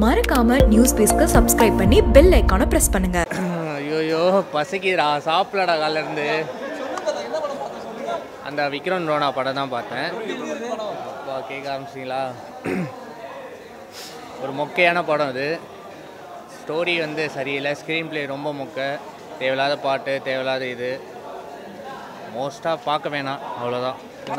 மறக்காம நியூஸ் பேஸ்க்கு சப்ஸ்கிரைப் பண்ணி பெல் ஐக்கானை பிரஸ் பண்ணுங்க ஐயோயோ பசிக்குதுடா சாப்பிடடா காலிலேருந்து அந்த விக்ரம் ரோனா படம் தான் பார்த்தேன் அப்பா கேட்க ஆரம்பிச்சிங்களா ஒரு மொக்கையான படம் இது ஸ்டோரி வந்து சரியில்லை ஸ்க்ரீன் ப்ளே ரொம்ப மொக்கை தேவையில்லாத பாட்டு தேவையில்லாத இது மோஸ்ட்டாக பார்க்க வேணாம் அவ்வளோதான்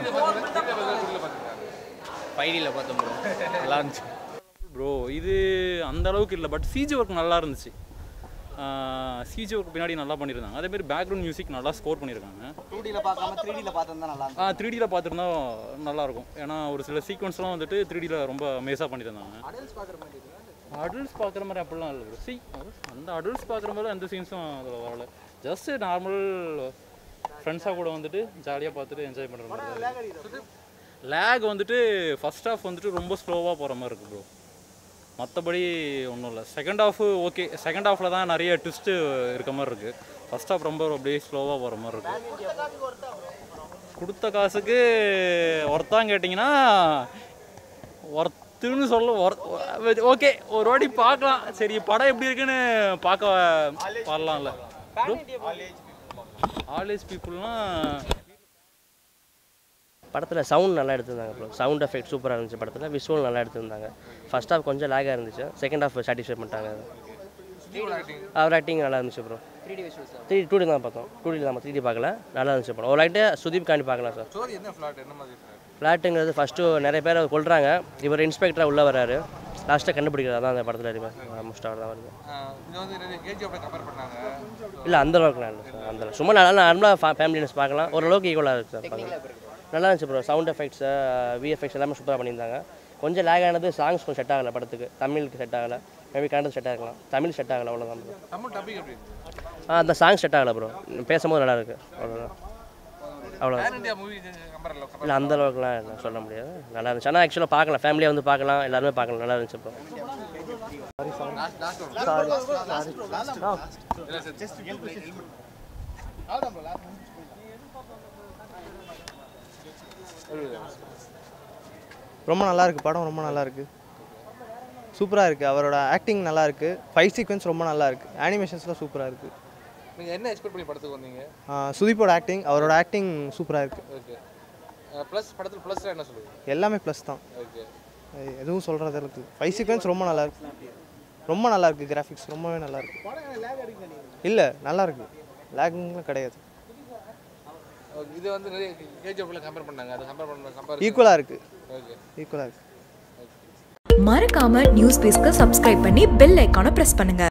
ஃபைடியில் பார்த்தோம் bro. நல்லா இருந்துச்சு ப்ரோ இது அந்த அளவுக்கு இல்லை பட் சிஜி ஒர்க் நல்லா இருந்துச்சு சிஜி ஒர்க் பின்னாடி நல்லா பண்ணியிருந்தாங்க அதே மாதிரி பேக்ரவுண்ட் மியூசிக் நல்லா ஸ்கோர் பண்ணியிருக்காங்க டூ டியில் பார்க்காம த்ரீ டியில் பார்த்தா நல்லா இருக்கும் ஆ த்ரீ டியில் பார்த்துருந்தா நல்லாயிருக்கும் ஏன்னா ஒரு சில சீக்வன்ஸ்லாம் வந்துட்டு த்ரீ டியில் ரொம்ப மேஸாக பண்ணியிருந்தாங்க அடல்ட்ஸ் பார்க்குற மாதிரி அப்படிலாம் இல்லை ப்ரோ சி அந்த அடல்ட்ஸ் பார்க்குற மாதிரி எந்த சீன்ஸும் அதில் வரல ஜஸ்ட் நார்மல் ஃப்ரெண்ட்ஸாக கூட வந்துட்டு ஜாலியாக பார்த்துட்டு என்ஜாய் பண்ணுற மாதிரி லேக் வந்துட்டு ஃபர்ஸ்ட் ஹாஃப் வந்துட்டு ரொம்ப ஸ்லோவாக போகிற மாதிரி இருக்குது ப்ரோ மற்றபடி ஒன்றும் இல்லை செகண்ட் ஹாஃப் ஓகே செகண்ட் ஹாஃபில் தான் நிறைய ட்விஸ்ட்டு இருக்க மாதிரி இருக்குது ஃபர்ஸ்ட் ஹாஃப் ரொம்ப அப்படியே ஸ்லோவாக போகிற மாதிரி இருக்குது கொடுத்த காசுக்கு ஒர்த்தான்னு கேட்டிங்கன்னா ஒர்த்துன்னு சொல்ல ஓகே ஒரு வாட்டி பார்க்கலாம் சரி படம் எப்படி இருக்குன்னு பார்க்க வரலாம்ல ஆல் ஏஜ் பீப்புள்லாம் படத்தில் சவுண்ட் நல்லா எடுத்திருந்தாங்க ப்ரோ சவுண்ட் எஃபெக்ட் சூப்பராக இருந்துச்சு படத்தில் விஷுவல் நல்லா எடுத்திருந்தாங்க ஃபர்ஸ்ட் ஹாஃப் கொஞ்சம் லேகாக இருந்துச்சு செகண்ட் ஹாஃப் சாட்டிஸ்ஃபை பண்ணிட்டாங்க அவர் ஆக்டிங் நல்லா இருந்துச்சு ப்ரோ த்ரீ டூ டி தான் பார்த்தோம் டூ டி தான் த்ரீ டி பார்க்கல நல்லா இருந்துச்சு படம் ஒரு லைட்டு சுதீப் காண்டி பார்க்கலாம் சார் ஃப்ளாட்டுங்கிறது ஃபஸ்ட்டு நிறைய பேர் கொள்றாங்க இவர் இன்ஸ்பெக்டராக உள்ளே வராரு லாஸ்ட்டாக கண்டுபிடிக்கிறது அதான் அந்த படத்தில் இருக்கு மோஸ்ட் தான் வருது இல்லை அந்த அளவுக்குலாம் இல்லை சார் அந்த அளவுக்கு. சும்மா நல்லா நார்மலாக ஃபேமிலினஸ் பார்க்கலாம் ஓரளவுக்கு ஈக்குவலாக இருக்குது சார் பார்க்கலாம் நல்லா இருந்துச்சு ப்ரோ சவுண்ட் எஃபெக்ட்ஸு விஎஃப்எக்ஸ் எல்லாமே சூப்பராக பண்ணியிருந்தாங்க கொஞ்சம் லேக் ஆனது சாங்ஸ் கொஞ்சம் செட் ஆகலை படத்துக்கு தமிழுக்கு செட் ஆகலை மேபி கன்னடம் செட் ஆகலாம் தமிழ் செட் ஆகலை அவ்வளோதான் ப்ரோ ஆ அந்த சாங் செட் ஆகலை ப்ரோ பேசும்போது நல்லா இருக்கு அவ்வளோதான் அவ்வளோ இல்லை அந்த அளவுக்குலாம் நான் சொல்ல முடியாது நல்லா இருந்துச்சு ஆனால் ஆக்சுவலாக பார்க்கலாம் ஃபேமிலியாக வந்து பார்க்கலாம் எல்லாருமே பார்க்கலாம் நல்லா இருந்துச்சு ப்ரோ ரொம்ப நல்லா இருக்கு படம் ரொம்ப நல்லா இருக்கு சூப்பராக இருக்குது அவரோட ஆக்டிங் நல்லா இருக்கு ஃபைட் சீக்வன்ஸ் ரொம்ப நல்லா இருக்கு அனிமேஷன்ஸ்லாம் சூப்பராக இருக்கு நீங்கள் என்ன எக்ஸ்பெக்ட் பண்ணி படத்துக்கு வந்தீங்க ஆ, சுதீப்போட ஆக்டிங் அவரோட ஆக்டிங் சூப்பராக இருக்கு ஓகே ப்ளஸ் படத்தில் ப்ளஸ் என்ன சொல்லுவீங்க எல்லாமே ப்ளஸ் தான் ஓகே எ- எதுவும் சொல்கிறது இருக்கு ஃபைட் சீக்வன்ஸ் ரொம்ப நல்லா இருக்கு ரொம்ப நல்லா இருக்கு கிராஃபிக்ஸ் ரொம்பவே நல்லா இருக்கு இல்லை நல்லா இருக்கு லேக்லாம் கிடையாது இது வந்து நிறைய கேஜிஎஃப்ல கம்பேர் பண்ணாங்க அதை கம்பேர் பண்ண கம்பேர் ஈக்குவலாக இருக்கு ஓகே ஈக்குவலாக இருக்கு மறக்காம நியூஸ் பேஸ்க்கு சப்ஸ்கிரைப் பண்ணி பெல் ஐக்கானை பிரஸ் பண்ணுங்க